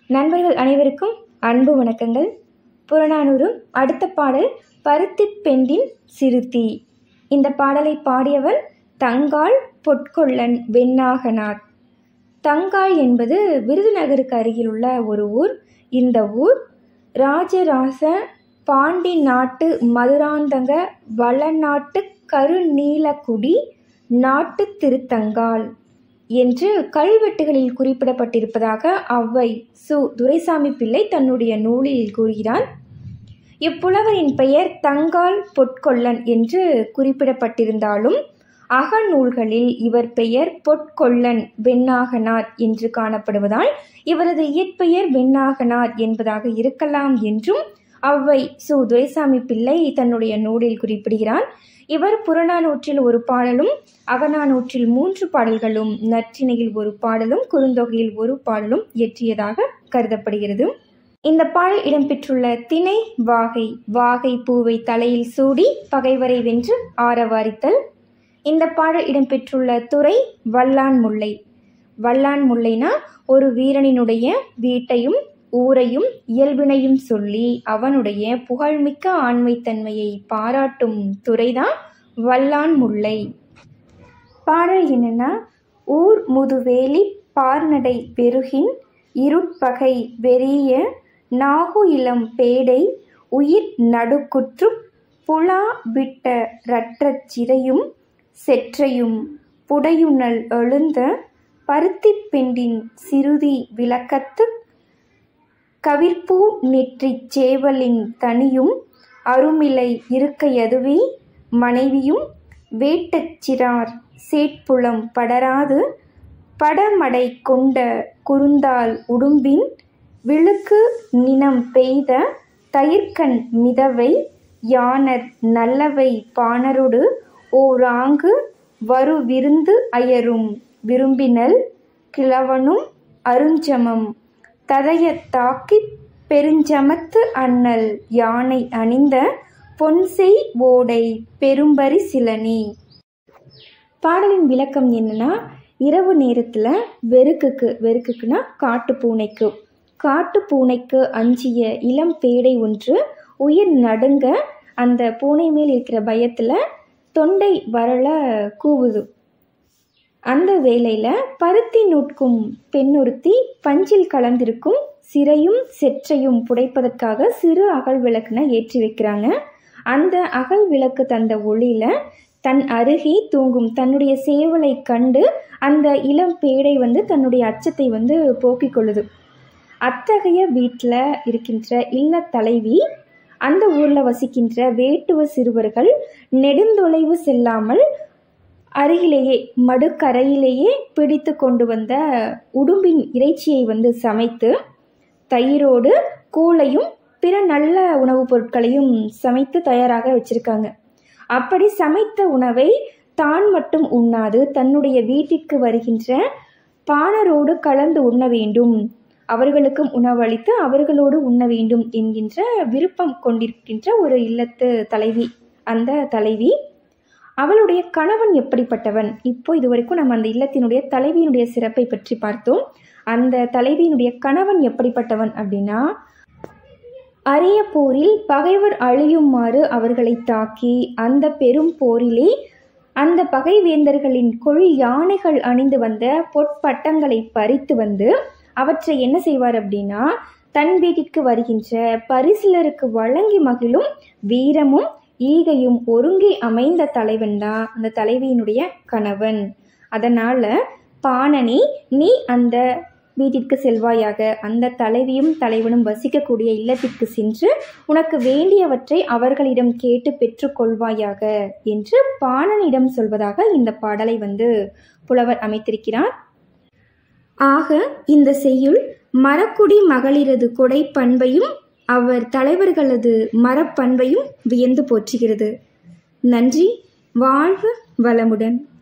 நண்பர்கள் அனைவருக்கும் அன்பு வணக்கங்கள் புறநானூறும் அடுத்த பாடல் பருத்தி பெண்டின் சிறுத்தி இந்த பாடலை பாடியவர் தங்காள் பொற்கொள்ளன் வெண்ணாகனார் தங்காள் என்பது விருதுநகருக்கு அருகிலுள்ள ஒரு ஊர் இந்த ஊர் ராஜராச பாண்டி நாட்டு மதுராந்தக வளநாட்டு கருநீலக்குடி நாட்டு திருத்தங்கால் என்று கல்வெட்டுகளில் குறிப்பிடப்பட்டிருப்பதாக அவ்வை சு துரைசாமி பிள்ளை தன்னுடைய நூலில் கூறுகிறார் இப்புலவரின் பெயர் தங்கால் பொற்கொள்ளன் என்று குறிப்பிடப்பட்டிருந்தாலும் அகநூல்களில் இவர் பெயர் பொற்கொள்ளன் வெண்ணாகனார் என்று காணப்படுவதால் இவரது இயற்பெயர் வெண்ணாகனார் என்பதாக இருக்கலாம் என்றும் அவ்வை சு துரைசாமி பிள்ளை தன்னுடைய நூலில் குறிப்பிடுகிறார் இவர் புறநானூற்றில் ஒரு பாடலும் அகநானூற்றில் மூன்று பாடல்களும் நற்றிணையில் ஒரு பாடலும் குறுந்தொகையில் ஒரு பாடலும் இயற்றியதாக கருதப்படுகிறது இந்த பாடல் இடம்பெற்றுள்ள திணை வாகை வாகை பூவை தலையில் சூடி பகைவரை வென்று ஆரவாரித்தல் இந்த பாடல் இடம்பெற்றுள்ள துறை வல்லான் முல்லை வல்லான் முல்லைனா ஒரு வீரனினுடைய வீட்டையும் ஊரையும் இயல்பினையும் சொல்லி அவனுடைய புகழ்மிக்க ஆண்மைத்தன்மையை பாராட்டும் துறைதான் வல்லான் முல்லை பாடல் என்னன்னா ஊர் முதுவேலி பார்நடை பெருகின் இருட்பகை வெறிய நாகு இளம் பேடை உயிர் நடுக்குற்று புலா விட்ட இரற்றச் சிறையும் செற்றையும் புடையுணல் எழுந்த பருத்திப் பெண்டின் சிறுதி விளக்கத்து கவிர்பூ நெற்றிச் சேவலின் தனியும் அருமிலை இருக்கையதுவே மனைவியும் வேட்டச் சிறார் சேட்புலம் படராது படமடை கொண்ட குறுந்தால் உடும்பின் விழுக்கு நினம் பெய்த தயிர்கண் மிதவை யானர் நல்லவை பாணரொடு ஓராங்கு வருவிருந்து அயரும் விரும்பினல் கிழவனும் அருஞ்சமம் ததையத் தாக்கிப் பெருஞ்சமத்து அண்ணல் யானை அணிந்த பொன்செய் ஓடை பெரும்பரி சிலனி பாடலின் விளக்கம் என்னன்னா இரவு நேரத்தில் வெறுக்குக்கு வெறுக்குக்குன்னா காட்டு பூனைக்கு காட்டு பூனைக்கு அஞ்சிய இளம் பேடை ஒன்று உயிர் நடுங்க அந்த பூனை மேல் இருக்கிற பயத்தில் தொண்டை வரல கூவுது அந்த வேளையில் பருத்தி நூட்கும் பெண்ணொருத்தி பஞ்சில் கலந்திருக்கும் சிறையும் செற்றையும் புடைப்பதற்காக சிறு அகல் விளக்குன ஏற்றி வைக்கிறாங்க அந்த அகல் விளக்கு தந்த ஒளியில தன் அருகே தூங்கும் தன்னுடைய சேவலை கண்டு அந்த இளம் பேடை வந்து தன்னுடைய அச்சத்தை வந்து போக்கிக் கொள்ளுது அத்தகைய வீட்டில் இருக்கின்ற இல்ல தலைவி அந்த ஊரில் வசிக்கின்ற வேட்டுவ சிறுவர்கள் நெடுந்தொலைவு செல்லாமல் அருகிலேயே மடுக்கரையிலேயே பிடித்து கொண்டு வந்த உடும்பின் இறைச்சியை வந்து சமைத்து தயிரோடு கூழையும் பிற நல்ல உணவுப் பொருட்களையும் சமைத்து தயாராக வச்சிருக்காங்க அப்படி சமைத்த உணவை தான் மட்டும் உண்ணாது தன்னுடைய வீட்டிற்கு வருகின்ற பாணரோடு கலந்து உண்ண வேண்டும் அவர்களுக்கும் உணவளித்து அவர்களோடு உண்ண வேண்டும் என்கின்ற விருப்பம் கொண்டிருக்கின்ற ஒரு இல்லத்து தலைவி அந்த தலைவி அவளுடைய கணவன் எப்படிப்பட்டவன் இப்போ இது வரைக்கும் நம்ம அந்த இல்லத்தினுடைய தலைவியினுடைய சிறப்பை பற்றி பார்த்தோம் அந்த தலைவியினுடைய கணவன் எப்படிப்பட்டவன் அப்படின்னா அரிய போரில் பகைவர் அழியுமாறு அவர்களை தாக்கி அந்த பெரும் போரிலே அந்த பகைவேந்தர்களின் கொள் யானைகள் அணிந்து வந்த பொற்பட்டங்களை பறித்து வந்து அவற்றை என்ன செய்வார் அப்படின்னா தன் வீட்டிற்கு வருகின்ற பரிசிலருக்கு வழங்கி மகிழும் வீரமும் ஈகையும் ஒருங்கே அமைந்த தலைவன் தான் அந்த தலைவியினுடைய கணவன் அதனால பாணனி நீ அந்த வீட்டிற்கு செல்வாயாக அந்த தலைவியும் தலைவனும் வசிக்கக்கூடிய இல்லத்திற்கு சென்று உனக்கு வேண்டியவற்றை அவர்களிடம் கேட்டு பெற்றுக்கொள்வாயாக என்று பாணனிடம் சொல்வதாக இந்த பாடலை வந்து புலவர் அமைத்திருக்கிறார் ஆக இந்த செய்யுள் மரக்குடி மகளிரது கொடை பண்பையும் அவர் தலைவர்களது மரப்பண்பையும் வியந்து போற்றுகிறது நன்றி வாழ்க வளமுடன்